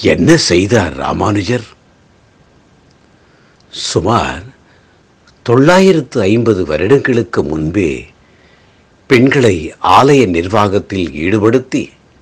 என்ன செய்தார் ராமானுஜர் சுமார் தொள்ளாயிரத்து ஐம்பது வருடங்களுக்கு முன்பே பெண்களை ஆலய நிர்வாகத்தில் ஈடுபடுத்தி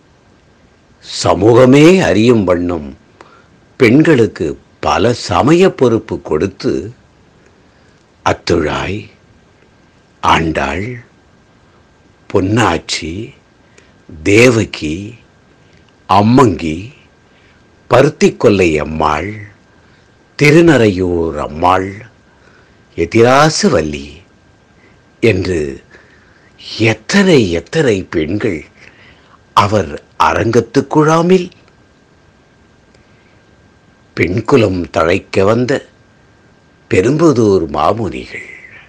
சமூகமே அறியும் வண்ணம் பெண்களுக்கு பல சமய பொறுப்பு கொடுத்து அத்துழாய் ஆண்டாள் பொன்னாச்சி தேவகி அம்மங்கி பருத்திக்கொல்லை அம்மாள் திருநறையூர் அம்மாள் எதிராசவல்லி என்று எத்தனை எத்தனை பெண்கள் அவர் அரங்கத்துக் குழாமில் பெண்குலம் தழைக்க வந்த பெரும்புதூர் மாமுனிகள்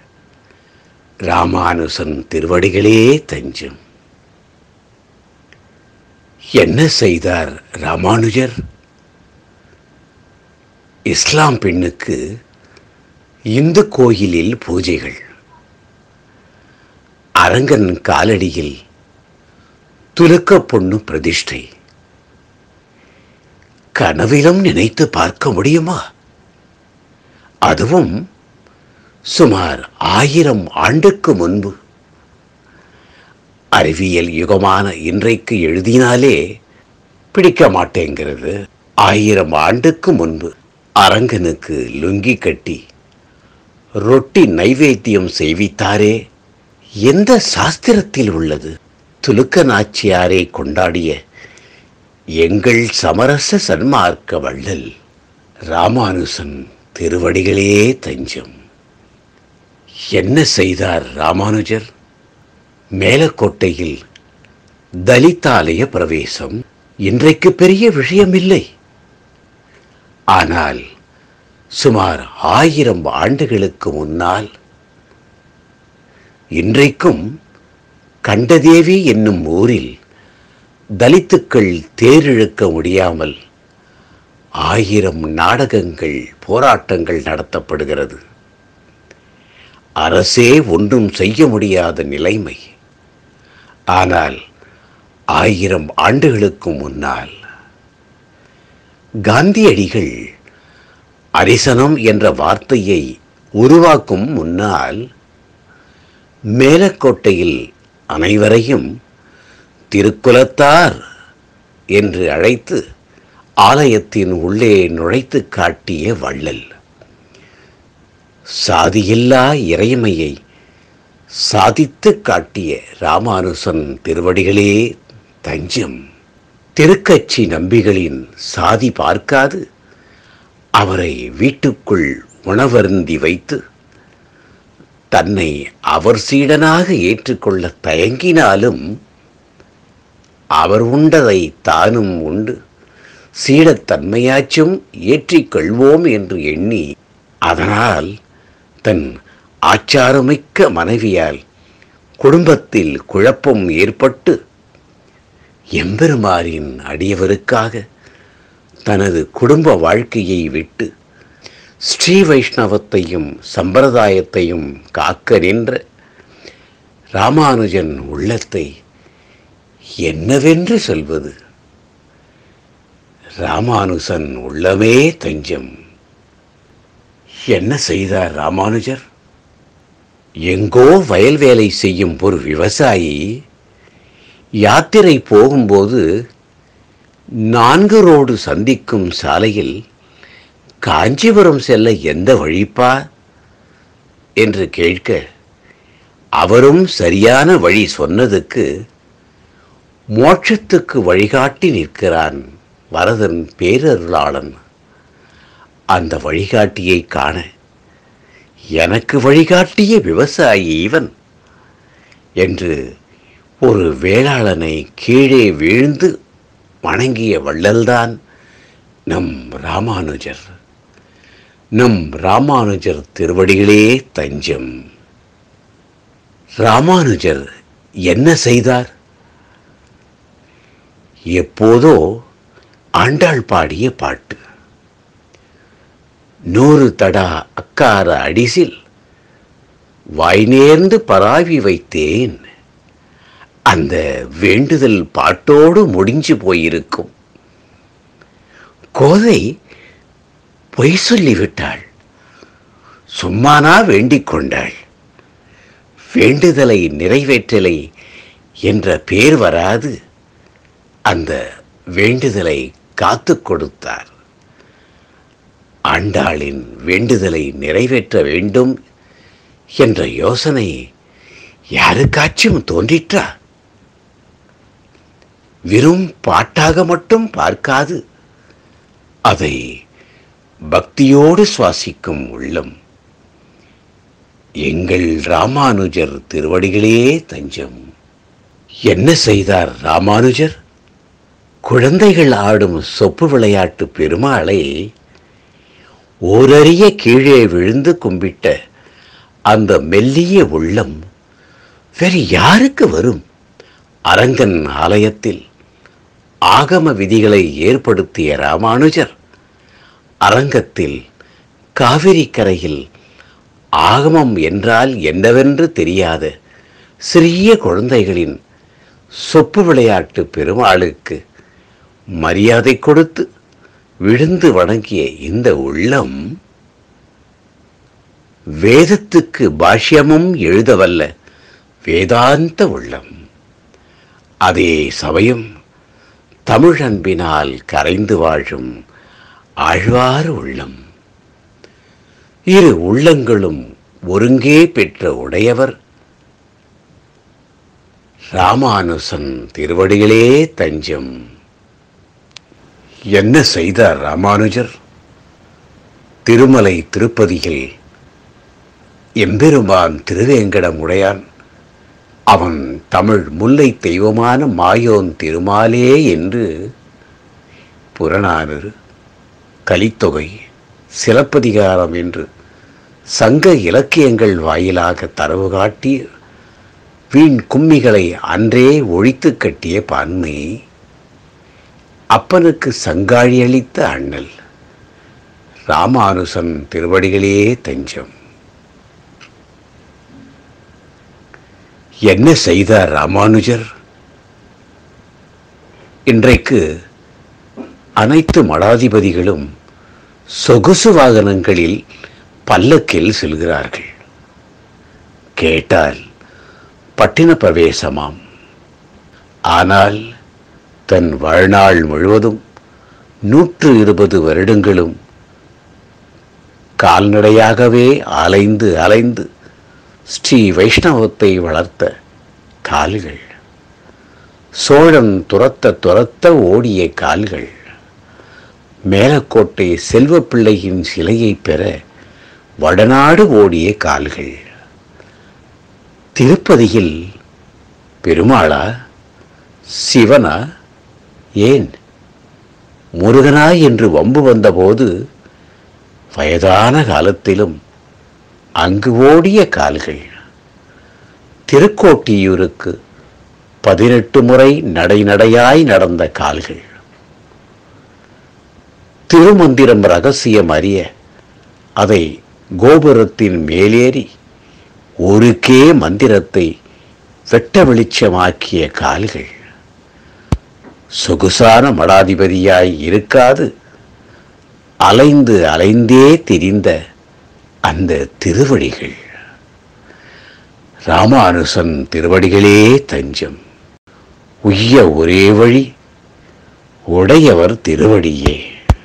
ராமானுசன் திருவடிகளே தஞ்சம் என்ன செய்தார் ராமானுஜர் இஸ்லாம் பெண்ணுக்கு இந்து கோயிலில் பூஜைகள் அரங்கன் காலடியில் துலுக்க பொண்ணு பிரதிஷ்டை கனவிலும் நினைத்து பார்க்க முடியுமா அதுவும் சுமார் ஆயிரம் ஆண்டுக்கு முன்பு அறிவியல் யுகமான இன்றைக்கு எழுதினாலே பிடிக்க மாட்டேங்கிறது ஆயிரம் ஆண்டுக்கு முன்பு அரங்கனுக்கு லுங்கி கட்டி ரொட்டி நைவேத்தியம் செய்வித்தாரே எந்த சாஸ்திரத்தில் உள்ளது துலுக்க நாச்சியாரை கொண்டாடிய எங்கள் சமரச சன்மார்க்க வள்ளல் ராமானுசன் திருவடிகளே தஞ்சம் என்ன செய்தார் ராமானுஜர் மேலக்கோட்டையில் தலித்தாலய பிரவேசம் இன்றைக்கு பெரிய விஷயமில்லை ஆனால் சுமார் ஆயிரம் ஆண்டுகளுக்கு முன்னால் இன்றைக்கும் கண்டதேவி என்னும் ஊரில் தலித்துக்கள் தேரிழுக்க முடியாமல் ஆயிரம் நாடகங்கள் போராட்டங்கள் நடத்தப்படுகிறது அரசே ஒன்றும் செய்ய முடியாத நிலைமை ஆனால் ஆயிரம் ஆண்டுகளுக்கு முன்னால் காந்தியடிகள் அரிசனம் என்ற வார்த்தையை உருவாக்கும் முன்னால் மேலக்கோட்டையில் அனைவரையும் திருக்குலத்தார் என்று அழைத்து ஆலயத்தின் உள்ளே நுழைத்து காட்டிய வள்ளல் சாதியில்லா இறைமையை சாதித்து காட்டிய ராமானுசன் திருவடிகளே தஞ்சம் திருக்கட்சி நம்பிகளின் சாதி பார்க்காது அவரை வீட்டுக்குள் உணவருந்தி வைத்து தன்னை அவர் சீடனாக ஏற்றுக்கொள்ள தயங்கினாலும் அவர் உண்டதை தானும் உண்டு சீடத்தன்மையாச்சும் ஏற்றிக்கொள்வோம் என்று எண்ணி அதனால் தன் ஆச்சாரமிக்க மனைவியால் குடும்பத்தில் குழப்பம் ஏற்பட்டு எம்பெருமாரின் அடியவருக்காக தனது குடும்ப வாழ்க்கையை விட்டு ஸ்ரீ வைஷ்ணவத்தையும் சம்பிரதாயத்தையும் காக்க நின்ற ராமானுஜன் உள்ளத்தை என்னவென்று சொல்வது ராமானுசன் உள்ளமே தஞ்சம் என்ன செய்தார் ராமானுஜர் எங்கோ வயல் வேலை செய்யும் ஒரு விவசாயி யாத்திரை போகும்போது நான்கு ரோடு சந்திக்கும் சாலையில் காஞ்சிபுரம் செல்ல எந்த வழிப்பா என்று கேட்க அவரும் சரியான வழி சொன்னதுக்கு மோட்சத்துக்கு வழிகாட்டி நிற்கிறான் வரதன் பேரருளாளன் அந்த வழிகாட்டியை காண எனக்கு வழிகாட்டிய விவசாயி இவன் என்று ஒரு வேளாளனை கீழே வீழ்ந்து வணங்கிய வள்ளல்தான் நம் ராமானுஜர் நம் ராமானுஜர் திருவடிகளே தஞ்சம் ராமானுஜர் என்ன செய்தார் எப்போதோ ஆண்டாள் பாடிய பாட்டு நூறு தடா அக்கார அடிசில் வாய் நேர்ந்து பராவி வைத்தேன் அந்த வேண்டுதல் பாட்டோடு முடிஞ்சு போயிருக்கும் கோதை பொய் சொல்லிவிட்டாள் சும்மானா வேண்டிக் கொண்டாள் வேண்டுதலை நிறைவேற்றலை என்ற பேர் வராது அந்த வேண்டுதலை காத்து கொடுத்தார் ஆண்டாளின் வேண்டுதலை நிறைவேற்ற வேண்டும் என்ற யோசனை யாருக்காச்சும் தோன்றிற்றா வெறும் பாட்டாக மட்டும் பார்க்காது அதை பக்தியோடு சுவாசிக்கும் உள்ளம் எங்கள் ராமானுஜர் திருவடிகளே தஞ்சம் என்ன செய்தார் ராமானுஜர் குழந்தைகள் ஆடும் சொப்பு விளையாட்டு பெருமாளை ஓரறிய கீழே விழுந்து கும்பிட்ட அந்த மெல்லிய உள்ளம் வேறு யாருக்கு வரும் அரங்கன் ஆலயத்தில் ஆகம விதிகளை ஏற்படுத்திய ராமானுஜர் அரங்கத்தில் காவிரி கரையில் ஆகமம் என்றால் என்னவென்று தெரியாத சிறிய குழந்தைகளின் சொப்பு விளையாட்டு பெருமாளுக்கு மரியாதை கொடுத்து விழுந்து வணங்கிய இந்த உள்ளம் வேதத்துக்கு பாஷ்யமும் எழுதவல்ல வேதாந்த உள்ளம் அதே சமயம் தமிழ் அன்பினால் கரைந்து வாழும் ஆழ்வார் உள்ளம் இரு உள்ளங்களும் ஒருங்கே பெற்ற உடையவர் ராமானுசன் திருவடிகளே தஞ்சம் என்ன செய்தார் ராமானுஜர் திருமலை திருப்பதியில் எம்பெருமான் திருவேங்கடம் உடையான் அவன் தமிழ் முல்லை தெய்வமான மாயோன் திருமாலே என்று புறநானூறு கலித்தொகை சிலப்பதிகாரம் என்று சங்க இலக்கியங்கள் வாயிலாக தரவு காட்டி வீண் கும்மிகளை அன்றே ஒழித்து கட்டிய பான்மை அப்பனுக்கு சங்காழி அளித்த அண்ணல் ராமானுசன் திருவடிகளே தஞ்சம் என்ன செய்தார் ராமானுஜர் இன்றைக்கு அனைத்து மடாதிபதிகளும் சொகுசு வாகனங்களில் பல்லக்கில் செல்கிறார்கள் கேட்டால் பட்டின பிரவேசமாம் ஆனால் தன் வாழ்நாள் முழுவதும் நூற்று இருபது வருடங்களும் கால்நடையாகவே அலைந்து அலைந்து ஸ்ரீ வைஷ்ணவத்தை வளர்த்த கால்கள் சோழன் துரத்த துரத்த ஓடிய கால்கள் மேலக்கோட்டை செல்வப்பிள்ளையின் சிலையை பெற வடநாடு ஓடிய கால்கள் திருப்பதியில் பெருமாளா சிவனா ஏன் முருகனா என்று வம்பு வந்தபோது வயதான காலத்திலும் அங்கு ஓடிய கால்கள் திருக்கோட்டியூருக்கு பதினெட்டு முறை நடை நடையாய் நடந்த கால்கள் திருமந்திரம் ரகசியம் அறிய அதை கோபுரத்தின் மேலேறி ஒருக்கே மந்திரத்தை வெட்ட வெளிச்சமாக்கிய கால்கள் சொகுசான மடாதிபதியாய் இருக்காது அலைந்து அலைந்தே திரிந்த அந்த திருவடிகள் ராமானுசன் திருவடிகளே தஞ்சம் உய்ய ஒரே வழி உடையவர் திருவடியே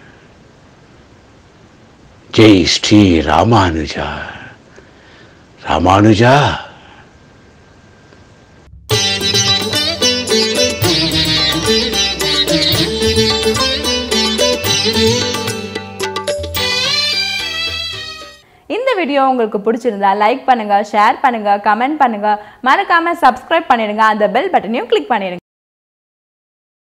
ஜெய் ஸ்ரீ ராமானுஜா ராமானுஜா இந்த வீடியோ உங்களுக்கு பிடிச்சிருந்தா லைக் பண்ணுங்க ஷேர் பண்ணுங்க கமெண்ட் பண்ணுங்க மறக்காம சப்ஸ்கிரைப் பண்ணிடுங்க அந்த பெல் பட்டனையும் கிளிக் பண்ணிடுங்க